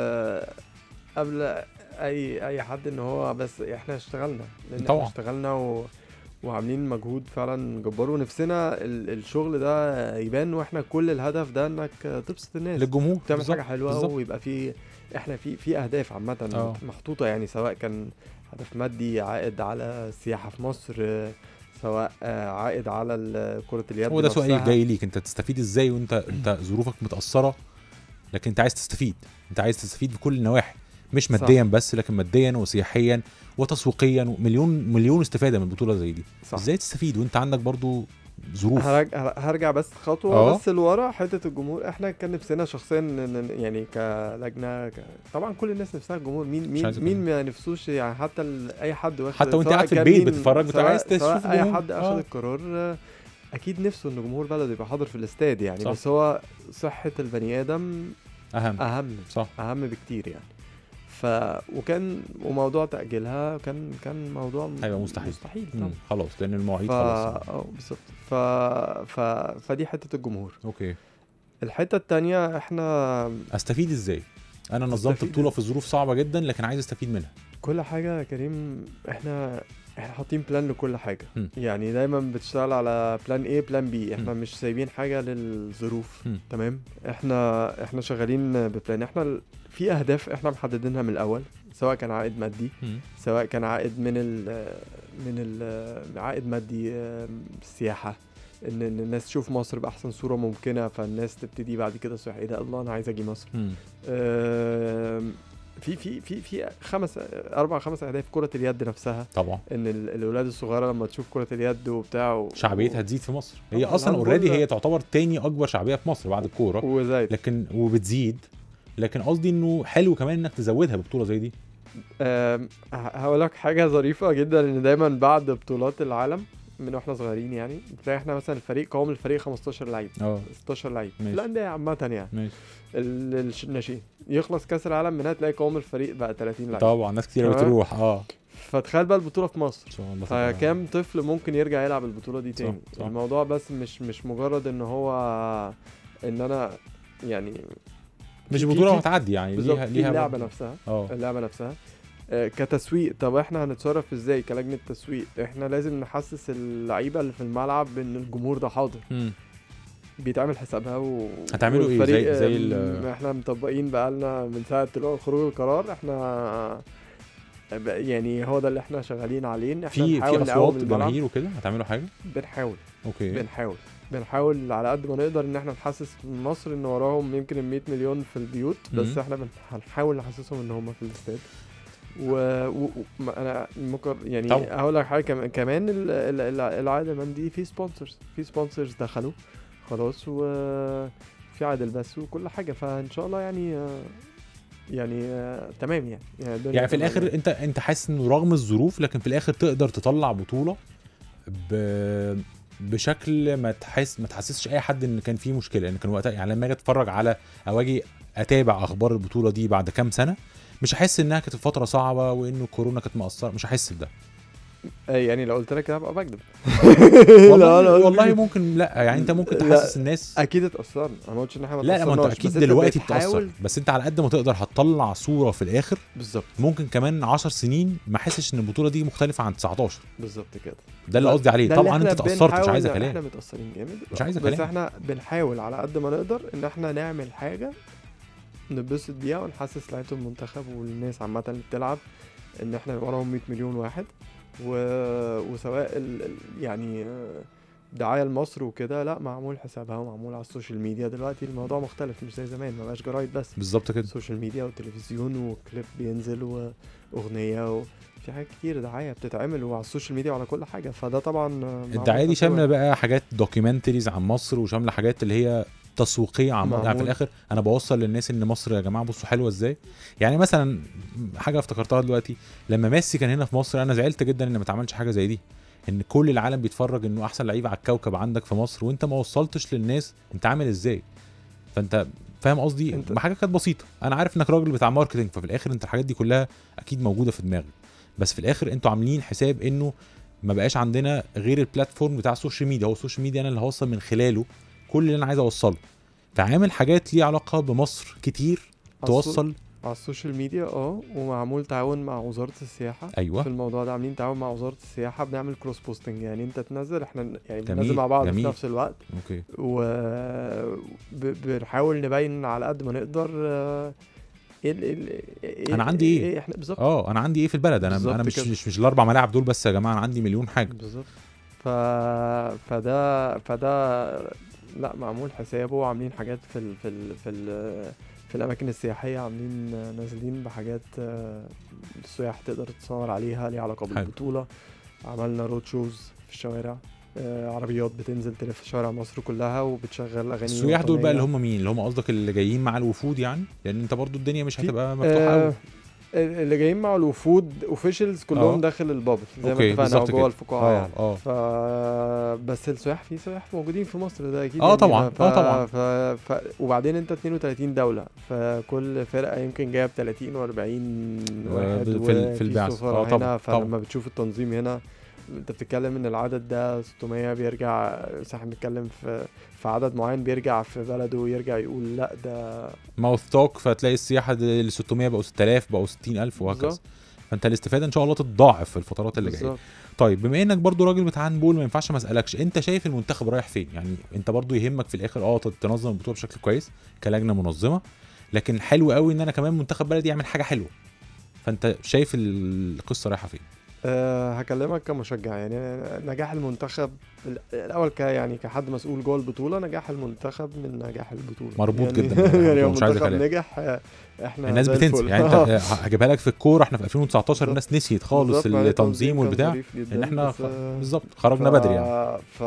قبل أي أي حد إن هو بس احنا اشتغلنا لأن طبعا. احنا اشتغلنا و... وعاملين مجهود فعلا جبار ونفسنا ال... الشغل ده يبان واحنا كل الهدف ده انك تبسط الناس للجمهور تعمل بالظبط، حاجة حلوة بالظبط. ويبقى في احنا في في أهداف عامة اه. محطوطة يعني سواء كان هدف مادي عائد على السياحة في مصر سواء آه، عائد على ال- كرة اليد هو ده سؤالي نفسها. جاي ليك انت تستفيد ازاي وانت انت ظروفك متاثره لكن انت عايز تستفيد انت عايز تستفيد بكل النواحي مش صح. ماديا بس لكن ماديا وسياحيا وتسويقيا ومليون مليون استفاده من بطوله زي دي صح. ازاي تستفيد وانت عندك برضو ظروف هرجع هرجع بس خطوه اه. بس لورا حته الجمهور احنا كان نفسنا شخصيا ن- ن- يعني كلجنه ك... طبعا كل الناس نفسها الجمهور مين مش عايز مين أتكلم. مين ما نفسوش يعني حتى ال... اي حد واخد حتى وانت سواء قاعد في كان البيت مين- بتتفرج بتبقى سواء- عايز تشوف سواء اي الجمهور. حد اخد اه. القرار آه، اكيد نفسه ان جمهور بلده يبقى حاضر في الاستاد يعني صح. بس هو صحه البني ادم اهم اهم صح اهم بكتير يعني ف وكان وموضوع تاجيلها كان كان موضوع هيبقى مستحيل. مستحيل مم. طبعا خلاص لان المواعيد ف... خلاص اه بالظبط ف... ف... فدي حته الجمهور اوكي الحته التانية احنا استفيد ازاي انا نظمت تستفيد. بطوله في ظروف صعبه جدا لكن عايز استفيد منها كل حاجه يا كريم احنا احنا حاطين بلان لكل حاجه م. يعني دايما بتشتغل على بلان ايه بلان بي احنا م. مش سايبين حاجه للظروف م. تمام احنا احنا شغالين ببلان احنا ال- في اهداف احنا محددينها من الاول سواء كان عائد مادي مم. سواء كان عائد من ال من ال عائد مادي آم، سياحه ان إن الناس تشوف مصر باحسن صوره ممكنه فالناس تبتدي بعد كده تصيح ايه ده الله انا عايز اجي مصر مم. آم، في في في في خمس اربع خمس اهداف كره اليد نفسها طبعا ان ال- الاولاد الصغيره لما تشوف كره اليد وبتاع و- شعبيتها تزيد في مصر هي طبعاً، اصلا الهاندبول اوريدي ده- هي تعتبر تاني اكبر شعبيه في مصر بعد الكوره وزايد لكن وبتزيد لكن قصدي انه حلو كمان انك تزودها ببطوله زي دي آم، ه- هقول لك حاجه ظريفه جدا ان دايما بعد بطولات العالم من واحنا صغيرين يعني تلاقي احنا مثلا الفريق قوام الفريق 15 لعيب اه 16 لعيب في ماشي. الانديه عامه يعني ماشي ال- الش- الناشئين يخلص كاس العالم من هنا تلاقي قوام الفريق بقى 30 لعيب طبعا ناس كتير تمام. بتروح اه فتخيل بقى البطوله في مصر ان شاء الله تبقى- فكام طفل ممكن يرجع يلعب البطوله دي صح، تاني صح. الموضوع بس مش مش مجرد ان هو ان انا يعني مش في- بطوله في- وهتعدي يعني بالظبط ليها في ليها اللعبه برضه- نفسها اه اللعبه نفسها آه، كتسويق طب احنا هنتصرف ازاي كلجنه تسويق احنا لازم نحسس اللعيبه اللي في الملعب ان الجمهور ده حاضر مم. بيتعمل حسابها و... هتعملوا إيه؟ والفريق، زي- زي آم، ال- احنا مطبقين بقالنا من ساعه طلوع خروج القرار احنا ب- يعني هو ده اللي احنا شغالين عليه ان احنا في نحاول في نقوم اصوات الملعب. جماهير وكده هتعملوا حاجه بنحاول اوكي بنحاول بنحاول على قد ما نقدر ان احنا نحسس مصر ان وراهم يمكن ال 100 مليون في البيوت بس مم. احنا بن- هنحاول نحسسهم ان هم في الاستاد و... و... و... ما انا ممكن يعني طبعا. هقول لك حاجه كمان كمان ال- ال- ال- العائد المندي في سبونسرز في سبونسرز دخلوا خلاص وفي عائد البث وكل حاجه فان شاء الله يعني آه، يعني آه، تمام يعني يعني, الدنيا يعني في تمام الاخر انت انت حاسس انه رغم الظروف لكن في الاخر تقدر تطلع بطوله ب... بشكل ما تحس ما تحسسش اي حد ان كان في مشكله لان كان وقتها يعني لما اجي اتفرج على او اجي اتابع اخبار البطوله دي بعد كام سنه مش هحس انها كانت فتره صعبه وانه الكورونا كانت مأثره مش هحس بده آه، يعني لو قلت لك كده هبقى بكذب والله, لا، لا، والله ممكن لا يعني انت ممكن لا، تحسس الناس اكيد اتاثرنا انا ما قلتش ان احنا ما لا لا ما انت اتأثرناش، اكيد بس أنت دلوقتي بتحاول- بتأثر بس انت على قد ما تقدر هتطلع صوره في الاخر بالظبط ممكن كمان 10 سنين ما احسش ان البطوله دي مختلفه عن 19 بالظبط كده ده اللي قصدي عليه ده اللي طبعا احنا انت اتأثرت مش بنحاول عايزه ن- كلام احنا متأثرين جامد مش عايزة بس كلام. احنا بنحاول على قد ما نقدر ان احنا نعمل حاجة نتبسط بيها ونحسس لعيبة المنتخب والناس عامة اللي بتلعب ان احنا وراهم 100 مليون واحد و... وسواء ال... ال- يعني آه، دعاية لمصر وكده لا معمول حسابها ومعمول على السوشيال ميديا دلوقتي الموضوع مختلف مش زي زمان ما بقاش جرايد بس بالظبط كده السوشيال ميديا والتلفزيون وكليب بينزل واغنيه وفي حاجات كتير دعايه بتتعمل وعلى السوشيال ميديا وعلى كل حاجه فده طبعا معمول الدعايه دي حسابه. شامله بقى حاجات دوكيومنتريز عن مصر وشامله حاجات اللي هي تسويقيه عن مصر يعني في معمول. الاخر انا بوصل للناس ان مصر يا جماعه بصوا حلوه ازاي يعني مثلا حاجه افتكرتها دلوقتي لما ميسي كان هنا في مصر انا زعلت جدا ان ما اتعملش حاجه زي دي ان كل العالم بيتفرج انه احسن لعيب على الكوكب عندك في مصر وانت ما وصلتش للناس انت عامل ازاي فانت فاهم قصدي انت- حاجه كانت بسيطه انا عارف انك راجل بتاع ماركتنج ففي الاخر انت الحاجات دي كلها اكيد موجوده في دماغك بس في الاخر انتوا عاملين حساب انه ما بقاش عندنا غير البلاتفورم بتاع السوشيال ميديا هو السوشيال ميديا انا اللي هوصل من خلاله كل اللي انا عايز اوصله فعامل حاجات ليها علاقه بمصر كتير على السو- توصل على السوشيال ميديا اه ومعمول تعاون مع وزاره السياحه ايوه في الموضوع ده عاملين تعاون مع وزاره السياحه بنعمل كروس بوستنج يعني انت تنزل احنا ن- يعني جميل، بننزل مع بعض جميل. في نفس الوقت اوكي و ب- بنحاول نبين على قد ما نقدر آه، ايه ال- ال- إيه أنا عندي إيه؟ احنا بالظبط اه انا عندي ايه في البلد انا بالظبط انا مش كده. مش, مش الاربع ملاعب دول بس يا جماعه انا عندي مليون حاجه بالظبط ف... فده فده لا معمول حسابه وعاملين حاجات في ال... في ال... في ال... في الاماكن السياحيه عاملين نازلين بحاجات آه، السياح تقدر تتصور عليها ليها علاقه حلو. بالبطوله عملنا رود شوز في الشوارع آه، عربيات بتنزل تلف شوارع مصر كلها وبتشغل اغاني السياح دول بقى اللي وطنية. هم مين اللي هم قصدك اللي جايين مع الوفود يعني لان انت برضو الدنيا مش في- هتبقى مفتوحه آه، قوي اللي جايين مع الوفود اوفيشالز كلهم آه. داخل البابل زي أوكي، ما اتفقنا بالظبط جوه كده. الفقاعه يعني اه اه ف بس السياح في سياح موجودين في مصر ده اكيد آه يعني طبعاً، ف... آه طبعاً. ف... ف... وبعدين انت 32 دوله فكل فرقه يمكن جايب 30 و40 واحد في ال- في البعث. سفراء آه طبعاً، هنا طبعاً. فلما بتشوف التنظيم هنا انت بتتكلم ان العدد ده 600 بيرجع بس احنا بنتكلم في في عدد معين بيرجع في بلده ويرجع يقول لا ده ماوث توك فتلاقي السياحه دي ال 600 بقوا 6000 بقوا 60000 وهكذا بالظبط. فانت الاستفاده ان شاء الله تتضاعف في الفترات اللي جايه بالظبط. طيب بما انك برضو راجل بتاع هاندبول ما ينفعش ما اسالكش انت شايف المنتخب رايح فين يعني انت برضو يهمك في الاخر اه تنظم البطوله بشكل كويس كلجنه منظمه لكن حلو قوي ان انا كمان منتخب بلدي يعمل حاجه حلوه فانت شايف القصه رايحه فين أه هكلمك كمشجع يعني نجاح المنتخب الاول ك يعني كحد مسؤول جوه البطوله نجاح المنتخب من نجاح البطوله مربوط يعني جدا بالموضوع، يعني مش عايز المنتخب كلام. نجح آه، احنا الناس زي بتنسى الفل. يعني انت هجيبها لك في الكوره احنا في 2019 الناس نسيت خالص بالظبط، مع إن التنظيم كان والبتاع ظريف جداً، ان احنا بس، خ- آه، بالظبط خرجنا ف- بدري يعني ف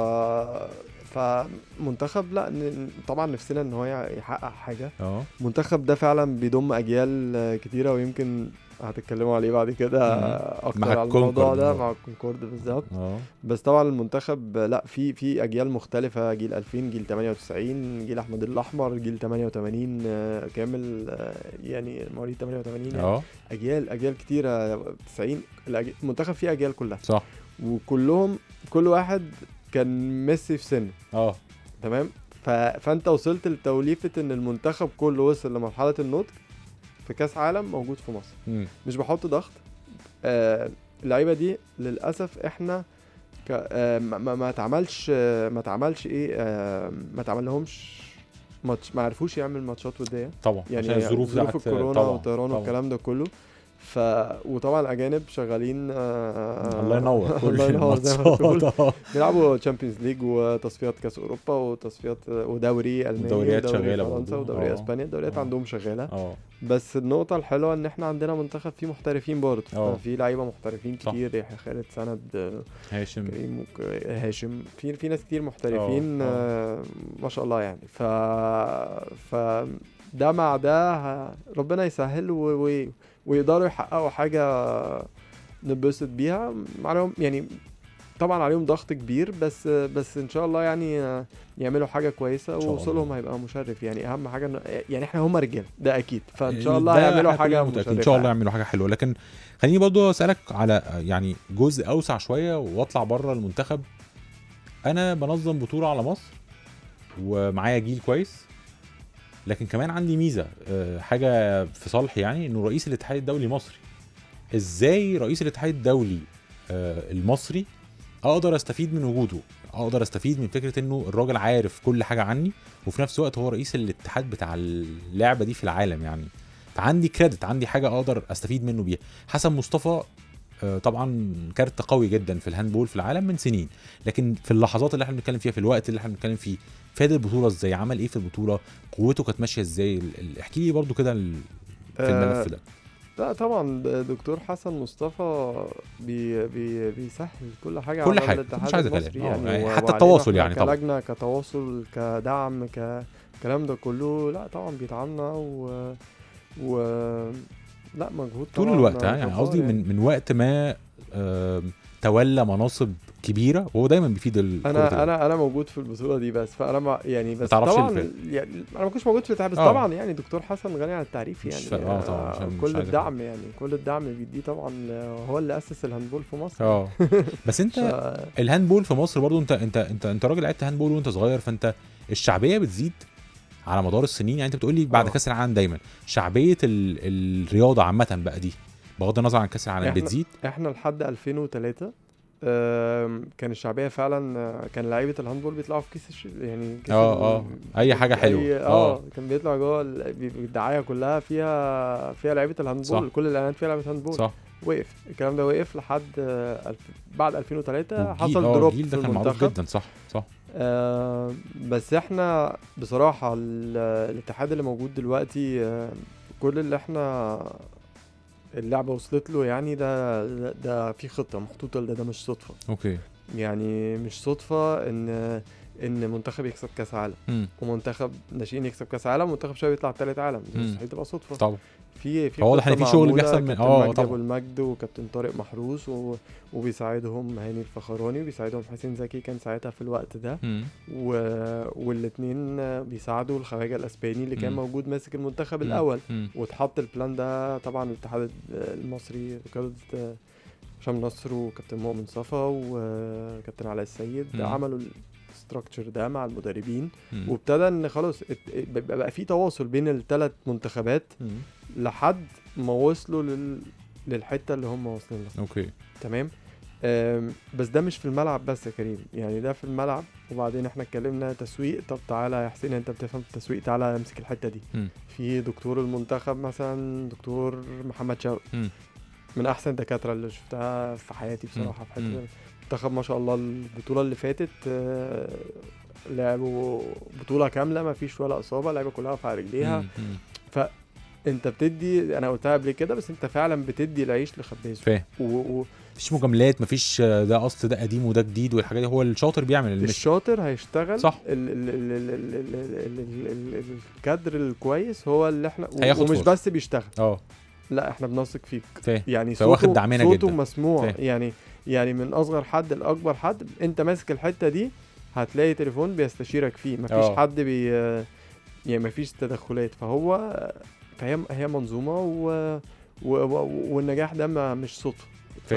فمنتخب لا ن- طبعا نفسنا ان هو يحقق حاجه اه المنتخب ده فعلا بيضم اجيال آه، كتيره ويمكن هتتكلموا عليه بعد كده مم. اكتر مع على الموضوع الكونكورد، ده آه. مع الكونكورد بالظبط اه بس طبعا المنتخب لا في في اجيال مختلفه جيل 2000 جيل 98 جيل احمد الاحمر جيل 88 آه، كامل آه، يعني مواليد 88 يعني اه اجيال اجيال كتيره 90 الأج- المنتخب فيه اجيال كلها صح وكلهم كل واحد كان ميسي في سنه اه تمام ف... فانت وصلت لتوليفه ان المنتخب كله وصل لمرحله النضج في كاس عالم موجود في مصر مم. مش بحط ضغط آه، اللعيبه دي للاسف احنا ك- آه، ما ما ما اتعملش آه، ما اتعملش ايه آه، ما اتعمل لهمش ماتش ما عرفوش يعمل ماتشات وديه طبعا يعني عشان الظروف ظروف بتاعت- الكورونا طبعا والطيران طبعا. والكلام ده كله ف وطبعا الاجانب شغالين آه، الله ينور كل الله ينور زي ما بتقول الماتشات آه. بيلعبوا تشامبيونز ليج وتصفيات كاس اوروبا وتصفيات ودوري الماني ودوريات ودوري شغالة فرنسا برضو. ودوري آه. اسبانيا الدوريات آه. عندهم شغاله اه بس النقطة الحلوة إن إحنا عندنا منتخب فيه محترفين برضه اه. في لعيبة محترفين صح. كتير يحيى خالد سند آه، هاشم كريم وك- هاشم في في ناس كتير محترفين اه. آه، ما شاء الله يعني ف ف ده مع ده ه- ربنا يسهل و... و... ويقدروا يحققوا حاجة نتبسط بيها عليهم يعني طبعا عليهم ضغط كبير بس بس ان شاء الله يعني آه، يعملوا حاجه كويسه إن شاء ووصولهم الله. هيبقى مشرف يعني اهم حاجه إن يعني احنا هم رجاله ده اكيد فان شاء الله ده هيعملوا احنا حاجه كلنا مشرفه متأكدين. ان شاء الله يعني. يعملوا حاجه حلوه لكن خليني برضو اسالك على يعني جزء اوسع شويه واطلع بره المنتخب انا بنظم بطوله على مصر ومعايا جيل كويس لكن كمان عندي ميزه آه، حاجه في صالحي يعني انه رئيس الاتحاد الدولي مصري ازاي رئيس الاتحاد الدولي آه، المصري اقدر استفيد من وجوده اقدر استفيد من فكره انه الراجل عارف كل حاجه عني وفي نفس الوقت هو رئيس الاتحاد بتاع اللعبه دي في العالم يعني فعندي كريدت عندي حاجه اقدر استفيد منه بيها حسن مصطفى آه، طبعا كارت قوي جدا في الهاندبول في العالم من سنين لكن في اللحظات اللي احنا بنتكلم فيها في الوقت اللي احنا بنتكلم فيه فاد البطوله ازاي عمل ايه في البطوله قوته كانت ماشيه ازاي ال- ال- احكي لي برضو كده ال- في آه، الملف ده لا طبعا دكتور حسن مصطفى بي بي بيسهل كل حاجه كل على حاجة، الاتحاد مش عايز كلام. المصري آه، يعني, يعني و- حتى وعلينا التواصل إحنا يعني طبعا. كلجنه كتواصل كدعم كالكلام ده كله لا طبعا بيدعمنا و, و... لا مجهود طول طبعاً الوقت ها يعني جبار قصدي من من وقت ما آم، تولى مناصب كبيره وهو دايما بيفيد ال- كرة انا اليد. انا انا موجود في البطوله دي بس فانا ما يعني بس تعرفش طبعا اللي يعني انا ما كنتش موجود في الاتحاد بس آه. طبعا يعني دكتور حسن غني عن التعريف مش يعني فا- آه طبعاً، عشان مش كل عايز الدعم يعني كل الدعم بيديه طبعا هو اللي اسس الهاندبول في مصر اه بس انت ف- الهاندبول في مصر برضو انت انت انت انت راجل لعبت هاندبول وانت صغير فانت الشعبيه بتزيد على مدار السنين يعني انت بتقول لي بعد اه. كاس العالم دايما شعبيه ال... الرياضه عامه بقى دي بغض النظر عن كاس العالم احنا- بتزيد احنا لحد 2003 آم، كان الشعبيه فعلا آه، كان لعيبه الهاندبول بيطلعوا في كيس الش... يعني كيس اه اه اي حاجه حلوه أي- اه اه كان بيطلع جوه ال- بي- الدعايه كلها فيها فيها لعيبه الهاندبول صح. كل الاعلانات فيها لعيبه هاندبول صح وقف الكلام ده وقف لحد آه، الف... بعد 2003 والجيل- حصل اه دروب الجيل في ده كان معروف المنتخب جدا صح صح آه بس احنا بصراحة ال- الاتحاد اللي موجود دلوقتي آه كل اللي احنا اللعبة وصلت له يعني ده ده, ده في خطة محطوطة لده ده مش صدفة اوكي يعني مش صدفة ان ان منتخب يكسب كاس عالم امم ومنتخب ناشئين يكسب كاس عالم ومنتخب شباب يطلع تالت عالم دي مم. مستحيل تبقى صدفة طبعا في في فواضح خطة إن في شغل معمولة، بيحصل من- كابتن آه، مجدي طبعا. ابو المجد وكابتن طارق محروس و... وبيساعدهم هاني الفخراني وبيساعدهم حسين زكي كان ساعتها في الوقت ده امم و... والاثنين بيساعدوا الخواجه الاسباني اللي كان مم. موجود ماسك المنتخب مم. الاول امم واتحط البلان ده طبعا الاتحاد المصري بقياده هشام نصر وكابتن مؤمن صفا وكابتن علاء السيد مم. عملوا الاستراكشر ده مع المدربين مم. وابتدى ان خلاص ات- بقى بقى في تواصل بين الثلاث منتخبات مم. لحد ما وصلوا لل... للحته اللي هم واصلين لها اوكي تمام أم، بس ده مش في الملعب بس يا كريم يعني ده في الملعب وبعدين احنا اتكلمنا تسويق طب تعالى يا حسين انت بتفهم في التسويق تعالى امسك الحته دي مم. في دكتور المنتخب مثلا دكتور محمد شوقي مم. من احسن الدكاتره اللي شفتها في حياتي بصراحه في مم. حته المنتخب ما شاء الله البطوله اللي فاتت آه، لعبوا بطوله كامله ما فيش ولا اصابه اللعيبه كلها واقفه على رجليها مم. مم. انت بتدي انا قلتها قبل كده بس انت فعلا بتدي العيش لخبازه فاهم و... و... مفيش مجاملات مفيش آه، ده اصل ده قديم وده جديد والحاجات دي هو الشاطر بيعمل اللي مش الشاطر هيشتغل صح. ال ال ال ال ال ال ال ال ال ال الكادر الكويس هو اللي احنا و- هياخد ومش فرصة. بس بيشتغل اه لا احنا بنثق فيك فاهم يعني فواخد صوته دعمنا صوته جدا. مسموع فاهم. يعني يعني من اصغر حد لاكبر حد انت ماسك الحته دي هتلاقي تليفون بيستشيرك فيه مفيش اه. حد بي يعني مفيش تدخلات فهو فهي هي منظومه و... و... و... والنجاح ده ما مش صدفه ف...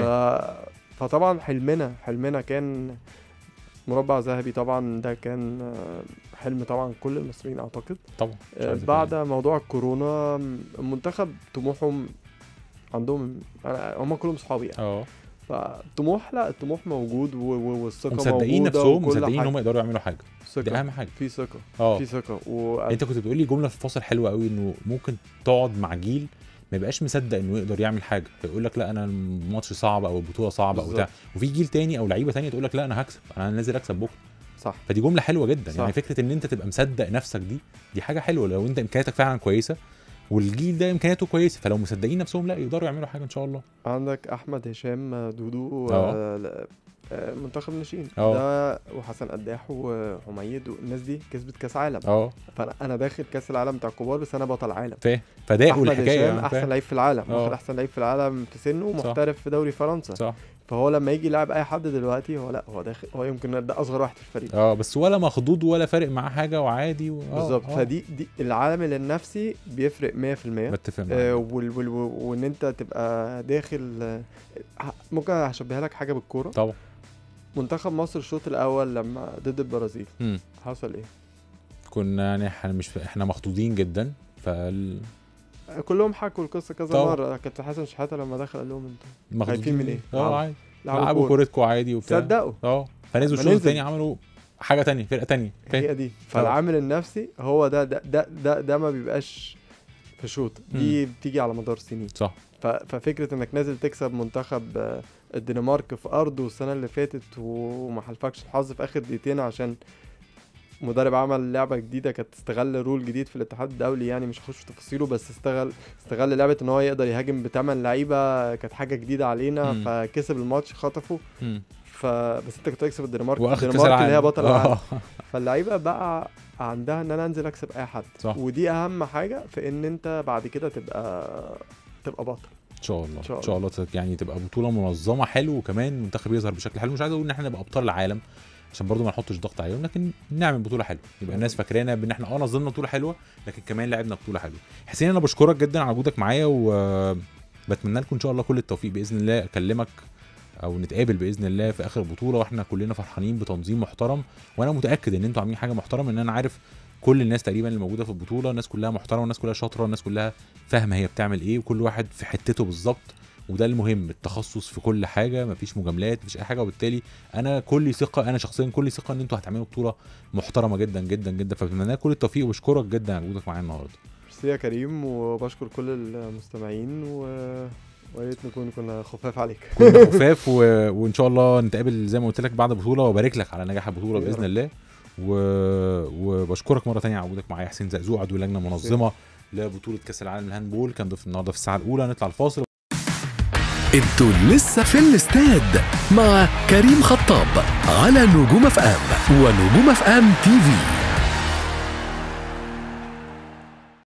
فطبعا حلمنا حلمنا كان مربع ذهبي طبعا ده كان آه، حلم طبعا كل المصريين اعتقد طبعا مش آه، عايز بعد موضوع الكورونا المنتخب طموحهم عندهم أنا- هم كلهم صحابي يعني اه فالطموح لا الطموح موجود و- و- والثقه ومصدقين موجوده نفسهم وكل مصدقين ان حاجة. هم يقدروا يعملوا حاجه دي ثقه اهم حاجه في ثقه اه في ثقه و... انت كنت بتقول لي جمله في الفاصل حلوه قوي انه ممكن تقعد مع جيل ما يبقاش مصدق انه يقدر يعمل حاجه فيقول لك لا انا الماتش صعب او البطوله صعبه او بتاع بالظبط. وفي جيل تاني او لعيبه تانية تقول لك لا انا هكسب انا نازل اكسب بكره صح فدي جمله حلوه جدا صح. يعني فكره ان انت تبقى مصدق نفسك دي دي حاجه حلوه لو انت امكانياتك فعلا كويسه والجيل ده امكانياته كويسه فلو مصدقين نفسهم لا يقدروا يعملوا حاجه ان شاء الله عندك احمد هشام دودو اه. آه، ل- آه، منتخب ناشئين اه. ده وحسن قداح وحميد والناس دي كسبت كاس عالم اه فانا انا داخل كاس العالم بتاع الكبار بس انا بطل عالم فاهم فده احمد والحكايه هشام يعني، احسن فاهم؟ لعيب في العالم اه. واخد احسن لعيب في العالم في سنه صح. محترف في دوري فرنسا صح فهو لما يجي يلعب اي حد دلوقتي هو لا هو داخل هو يمكن ده اصغر واحد في الفريق اه بس ولا مخضوض ولا فارق معاه حاجه وعادي و... آه، بالظبط آه. فدي دي العامل النفسي بيفرق 100% بتفق معاك آه وال وال وان انت تبقى داخل آه، ممكن هشبهها لك حاجه بالكوره طبعا منتخب مصر الشوط الاول لما ضد البرازيل مم. حصل ايه كنا يعني احنا مش احنا مخضوضين جدا فال كلهم حكوا القصه كذا طبعا. مره كابتن حسن شحاته لما دخل قال لهم انتوا مخضوضين خايفين من ايه؟ اه لعبوا. عادي لعبوا لعبوا كورة. كورتكم عادي وبتاع صدقوا اه فنزلوا ما الشوط ننزل. الثاني عملوا حاجه تانية فرقه تانية فاهم هي دي فالعامل النفسي هو ده ده ده ده, ده ما بيبقاش في شوط دي بتيجي على مدار سنين صح ف- ففكره انك نازل تكسب منتخب آه، الدنمارك في ارضه السنه اللي فاتت وما حلفكش الحظ في اخر دقيقتين عشان مدرب عمل لعبه جديده كانت استغل رول جديد في الاتحاد الدولي يعني مش هخش في تفاصيله بس استغل استغل لعبه ان هو يقدر يهاجم بثمان لعيبه كانت حاجه جديده علينا مم. فكسب الماتش خطفه مم. فبس انت كنت تكسب الدنمارك واخد كاس الدنمارك العالم اللي هي بطل العالم آه. فاللعيبه بقى عندها ان انا انزل اكسب اي حد صح. ودي اهم حاجه في ان انت بعد كده تبقى تبقى بطل ان شاء الله إن شاء ان شاء الله تت- يعني تبقى بطوله منظمه حلو وكمان المنتخب يظهر بشكل حلو مش عايز اقول ان احنا نبقى ابطال العالم عشان برضو ما نحطش ضغط عليهم لكن نعمل بطوله حلوه يبقى الناس فاكرانا بان احنا اه نظمنا بطوله حلوه لكن كمان لعبنا بطوله حلوه حسين انا بشكرك جدا على وجودك معايا وبتمنى لكم ان شاء الله كل التوفيق باذن الله اكلمك او نتقابل باذن الله في اخر البطوله واحنا كلنا فرحانين بتنظيم محترم وانا متاكد ان انتوا عاملين حاجه محترمه ان انا عارف كل الناس تقريبا اللي موجوده في البطوله الناس كلها محترمه الناس كلها شاطره الناس كلها فاهمه هي بتعمل ايه وكل واحد في حتته بالظبط وده المهم التخصص في كل حاجه مفيش مجاملات مفيش اي حاجه وبالتالي انا كل ثقه انا شخصيا كل ثقه ان انتوا هتعملوا بطوله محترمه جدا جدا جدا فبتمنى لكم كل التوفيق وبشكرك جدا على وجودك معايا النهارده ميرسي يا كريم وبشكر كل المستمعين و ويا ريت نكون كنا خفاف عليك كنا خفاف و... وان شاء الله نتقابل زي ما قلت لك بعد البطوله وبارك لك على نجاح البطوله يا باذن رب. الله و... وبشكرك مره تانية على وجودك معايا حسين زقزوق عضو لجنه منظمه لبطوله كاس العالم الهاندبول كان ضيف النهارده في الساعه الاولى نطلع الفاصل انتوا لسه في الاستاد مع كريم خطاب على نجوم اف ام ونجوم اف ام تي في